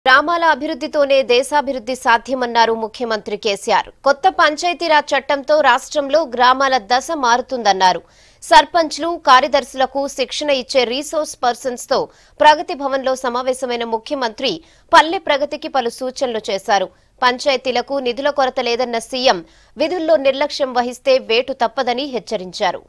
గ్రామాల అభివృద్ధితోనే దేశాభివృద్ధి సాధ్యమన్నారు ముఖ్యమంత్రి కేసీఆర్ కొత్త పంచాయతీరాజ్ చట్టంతో రాష్ట్రంలో గ్రామాల దశ మారుతుందన్నారు సర్పంచ్లు కార్యదర్శులకు శిక్షణ ఇచ్చే రీసోర్స్ పర్సన్స్ తో ప్రగతి భవన్లో సమావేశమైన ముఖ్యమంత్రి పల్లె ప్రగతికి పలు సూచనలు చేశారు పంచాయతీలకు నిధుల కొరత లేదన్న సీఎం విధుల్లో నిర్లక్ష్యం వహిస్తే వేటు తప్పదని హెచ్చరించారు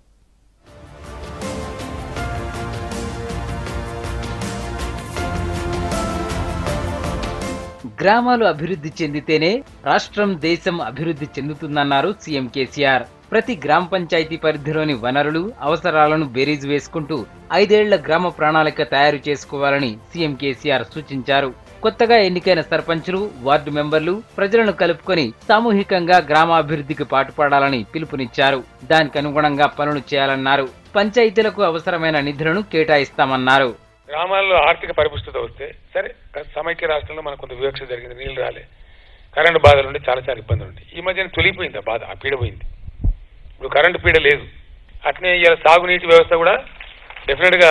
గ్రామాలు అభివృద్ధి చెందితేనే రాష్ట్రం దేశం అభివృద్ధి చెందుతుందన్నారు సీఎం కేసీఆర్ ప్రతి గ్రామ పంచాయతీ పరిధిలోని వనరులు అవసరాలను బేరీజు వేసుకుంటూ ఐదేళ్ల గ్రామ ప్రణాళిక తయారు చేసుకోవాలని సీఎం కేసీఆర్ సూచించారు కొత్తగా ఎన్నికైన సర్పంచులు వార్డు మెంబర్లు ప్రజలను కలుపుకొని సామూహికంగా గ్రామాభివృద్ధికి పాటుపడాలని పిలుపునిచ్చారు దానికి అనుగుణంగా పనులు చేయాలన్నారు పంచాయతీలకు అవసరమైన నిధులను కేటాయిస్తామన్నారు గ్రామాల్లో ఆర్థిక పరిపుష్టత వస్తే సరే సమైక్య రాష్ట్రంలో మనకు కొంత వివక్ష జరిగింది నీళ్లు రాలే కరెంటు బాధలు ఉండి చాలా చాలా ఇబ్బందులు ఉంటాయి ఈ మధ్యన తొలిపోయింది ఆ బాధ ఆ పీడ పోయింది ఇప్పుడు కరెంటు పీడ లేదు అట్నే ఇవాళ సాగునీటి వ్యవస్థ కూడా డెఫినెట్గా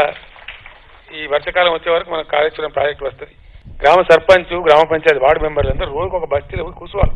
ఈ వర్షాకాలం వచ్చే వరకు మనకు కాళేశ్వరం ప్రాజెక్టు వస్తుంది గ్రామ సర్పంచ్ గ్రామ పంచాయతీ వార్డు మెంబర్లు అందరూ రోజుకు ఒక బస్తీలో పోయి కూర్చోవాలి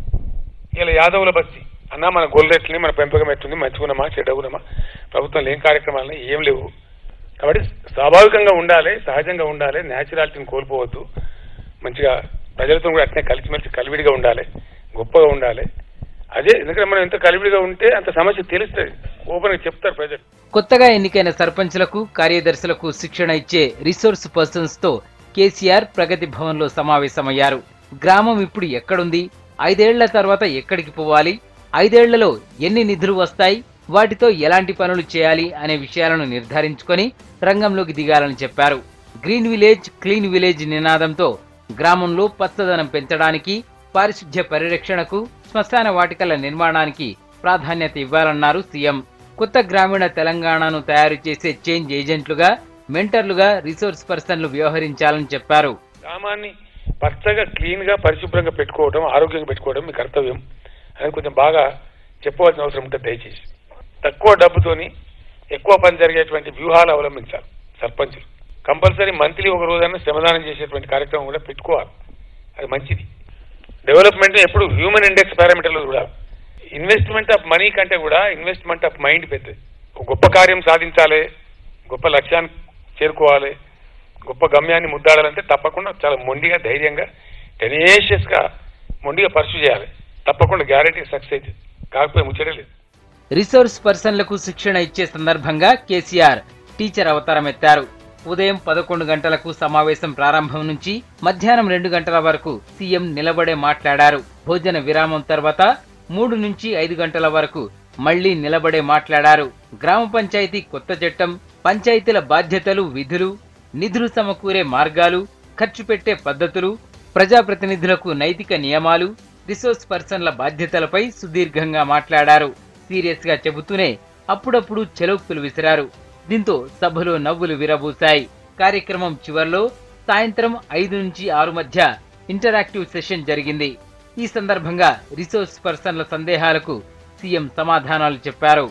ఇలా యాదవుల బస్తీ అన్న మన గొల్లెట్లని మన పెంపకం ఎట్టుంది మంచిగున్నామా చెడ్డగున్నామా ప్రభుత్వంలో ఏం కార్యక్రమాలని ఏం లేవు కాబట్టి స్వాభావికంగా ఉండాలి సహజంగా ఉండాలి న్యాచురాలిటీని కోల్పోవద్దు మంచిగా ప్రజలతో కూడా అట్నే కలిసిమెలిసి కలివిడిగా ఉండాలి గొప్పగా ఉండాలి అదే ఎందుకంటే మనం ఎంత కలివిడిగా ఉంటే అంత సమస్య తెలుస్తుంది ఓపెన్గా చెప్తారు ప్రజలు కొత్తగా ఎన్నికైన సర్పంచ్లకు కార్యదర్శులకు శిక్షణ ఇచ్చే రిసోర్స్ పర్సన్స్ తో కేసీఆర్ ప్రగతి భవన్ లో సమావేశమయ్యారు గ్రామం ఇప్పుడు ఎక్కడుంది ఐదేళ్ల తర్వాత ఎక్కడికి పోవాలి ఐదేళ్లలో ఎన్ని నిధులు వస్తాయి వాటితో ఎలాంటి పనులు చేయాలి అనే విషయాలను నిర్ధారించుకొని రంగంలోకి దిగాలని చెప్పారు గ్రీన్ విలేజ్ క్లీన్ విలేజ్ నినాదంతో గ్రామంలో పచ్చదనం పెంచడానికి పారిశుధ్య పరిరక్షణకు శ్మశాన వాటికల నిర్మాణానికి ప్రాధాన్యత ఇవ్వాలన్నారు సీఎం కొత్త గ్రామీణ తెలంగాణను తయారు చేసే చేంజ్ ఏజెంట్లుగా మెంటర్లుగా రిసోర్స్ పర్సన్లు వ్యవహరించాలని చెప్పారు గ్రామాన్ని పచ్చగా క్లీన్ గా పరిశుభ్రంగా పెట్టుకోవడం ఆరోగ్యంగా పెట్టుకోవడం మీ కర్తవ్యం అనేది కొంచెం బాగా చెప్పవలసిన అవసరం ఉంటుంది దయచేసి తక్కువ డబ్బుతోని ఎక్కువ పని జరిగేటువంటి వ్యూహాలు అవలంబించాలి సర్పంచులు కంపల్సరీ మంత్లీ ఒక రోజైనా శ్రమదానం చేసేటువంటి కార్యక్రమం కూడా పెట్టుకోవాలి అది మంచిది డెవలప్మెంట్ ఎప్పుడు హ్యూమన్ ఇండెక్స్ పారామీటర్లు చూడాలి ఇన్వెస్ట్మెంట్ ఆఫ్ మనీ కంటే కూడా ఇన్వెస్ట్మెంట్ ఆఫ్ మైండ్ పెద్దది ఒక గొప్ప కార్యం సాధించాలి గొప్ప లక్ష్యాన్ని చేరుకోవాలి గొప్ప గమ్యాన్ని ముద్దాడాలంటే తప్పకుండా చాలా మొండిగా ధైర్యంగా టెనేషియస్ గా మొండిగా పర్సు చేయాలి తప్పకుండా గ్యారంటీ సక్సెస్ అవుతుంది కాకపోతే ముచ్చటే లేదు రిసోర్స్ పర్సన్లకు శిక్షణ ఇచ్చే సందర్భంగా కేసీఆర్ టీచర్ అవతారం ఎత్తారు ఉదయం పదకొండు గంటలకు సమావేశం ప్రారంభం నుంచి మధ్యాహ్నం రెండు గంటల వరకు సీఎం నిలబడే మాట్లాడారు భోజన విరామం తర్వాత మూడు నుంచి ఐదు గంటల వరకు మళ్లీ నిలబడే మాట్లాడారు గ్రామ పంచాయతీ కొత్త చట్టం పంచాయతీల బాధ్యతలు విధులు నిధులు సమకూరే మార్గాలు ఖర్చు పెట్టే పద్ధతులు ప్రజాప్రతినిధులకు నైతిక నియమాలు రిసోర్స్ పర్సన్ల బాధ్యతలపై సుదీర్ఘంగా మాట్లాడారు సీరియస్ గా చెబుతూనే అప్పుడప్పుడు చెలోక్తులు విసిరారు దీంతో సభలో నవ్వులు విరబూశాయి కార్యక్రమం చివర్లో సాయంత్రం ఐదు నుంచి ఆరు మధ్య ఇంటరాక్టివ్ సెషన్ జరిగింది ఈ సందర్భంగా రిసోర్స్ పర్సన్ల సందేహాలకు సీఎం సమాధానాలు చెప్పారు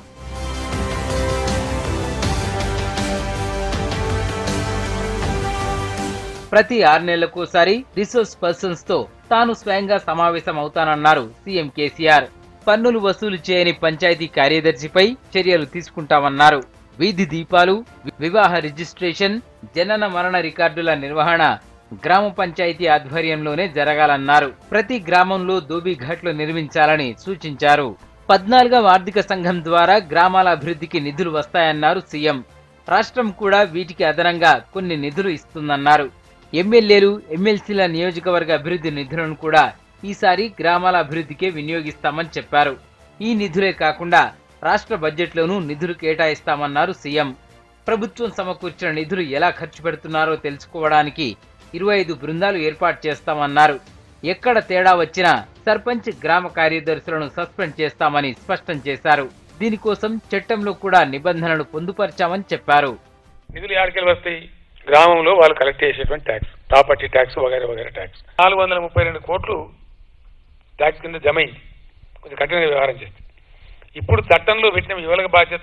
ప్రతి ఆరు నెలలకోసారి రిసోర్స్ పర్సన్స్ తో తాను స్వయంగా సమావేశం అవుతానన్నారు సీఎం కేసీఆర్ పన్నులు వసూలు చేయని పంచాయతీ కార్యదర్శిపై చర్యలు తీసుకుంటామన్నారు వీధి దీపాలు వివాహ రిజిస్ట్రేషన్ జనన మరణ రికార్డుల నిర్వహణ గ్రామ పంచాయతీ ఆధ్వర్యంలోనే జరగాలన్నారు ప్రతి గ్రామంలో దోబీఘాట్లు నిర్మించాలని సూచించారు పద్నాలుగవ ఆర్థిక సంఘం ద్వారా గ్రామాల అభివృద్ధికి నిధులు వస్తాయన్నారు సీఎం రాష్ట్రం కూడా వీటికి అదనంగా కొన్ని నిధులు ఇస్తుందన్నారు ఎమ్మెల్యేలు ఎమ్మెల్సీల నియోజకవర్గ అభివృద్ధి నిధులను కూడా ఈసారి గ్రామాల అభివృద్ధికే వినియోగిస్తామని చెప్పారు ఈ నిధులే కాకుండా రాష్ట్ర బడ్జెట్లోనూ నిధులు కేటాయిస్తామన్నారు సీఎం ప్రభుత్వం సమకూర్చిన నిధులు ఎలా ఖర్చు పెడుతున్నారో తెలుసుకోవడానికి ఇరవై ఐదు బృందాలు ఏర్పాటు చేస్తామన్నారు ఎక్కడ తేడా వచ్చినా సర్పంచ్ గ్రామ కార్యదర్శులను సస్పెండ్ చేస్తామని స్పష్టం చేశారు దీనికోసం చట్టంలో కూడా నిబంధనలు పొందుపరిచామని చెప్పారు నిధులు యాడికెళ్ళి వస్తాయి గ్రామంలో వాళ్ళు కలెక్ట్ చేసేటువంటి ట్యాక్స్ ప్రాపర్టీ ట్యాక్స్ వగైరా వగైరా ట్యాక్స్ నాలుగు వందల ముప్పై రెండు కోట్లు ట్యాక్స్ కింద జమ అయింది కొంచెం కఠినంగా వ్యవహారం చేస్తే ఇప్పుడు చట్టంలో పెట్టిన ఎవరికి బాధ్యత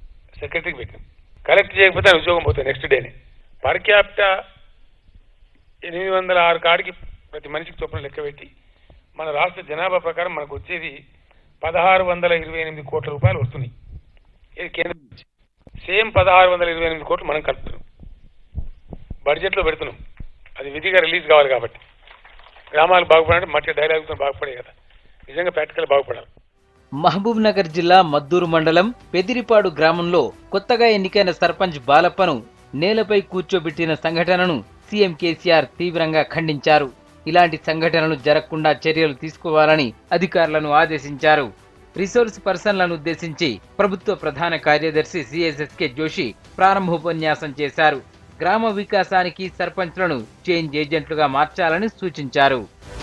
సెక్రటరీకి పెట్టినాం కలెక్ట్ చేయకపోతే ఆయన ఉద్యోగం పోతుంది నెక్స్ట్ డేనే పర్ క్యాపిటా ఎనిమిది వందల ఆరు కాడికి ప్రతి మనిషికి చొప్పున లెక్క పెట్టి మన రాష్ట్ర జనాభా ప్రకారం మనకు వచ్చేది పదహారు వందల ఇరవై ఎనిమిది కోట్ల రూపాయలు వస్తున్నాయి ఇది కేంద్రం నుంచి సేమ్ పదహారు వందల ఇరవై ఎనిమిది కోట్లు మనం కలుపుతున్నాం బడ్జెట్లో పెడుతున్నాం అది విధిగా రిలీజ్ కావాలి కాబట్టి గ్రామాలు బాగుపడాలంటే మట్టి డైలాగ్తో బాగుపడే కదా నిజంగా ప్రాక్టికల్ బాగుపడాలి మహబూబ్ నగర్ జిల్లా మద్దూరు మండలం పెదిరిపాడు గ్రామంలో కొత్తగా ఎన్నికైన సర్పంచ్ బాలప్పను నేలపై కూర్చోబెట్టిన సంఘటనను సీఎం కేసీఆర్ తీవ్రంగా ఖండించారు ఇలాంటి సంఘటనలు జరగకుండా చర్యలు తీసుకోవాలని అధికారులను ఆదేశించారు రిసోర్స్ పర్సన్లను ఉద్దేశించి ప్రభుత్వ ప్రధాన కార్యదర్శి సిఎస్ఎస్కే జోషి ప్రారంభోపన్యాసం చేశారు గ్రామ వికాసానికి సర్పంచ్లను చేంజ్ ఏజెంట్లుగా మార్చాలని సూచించారు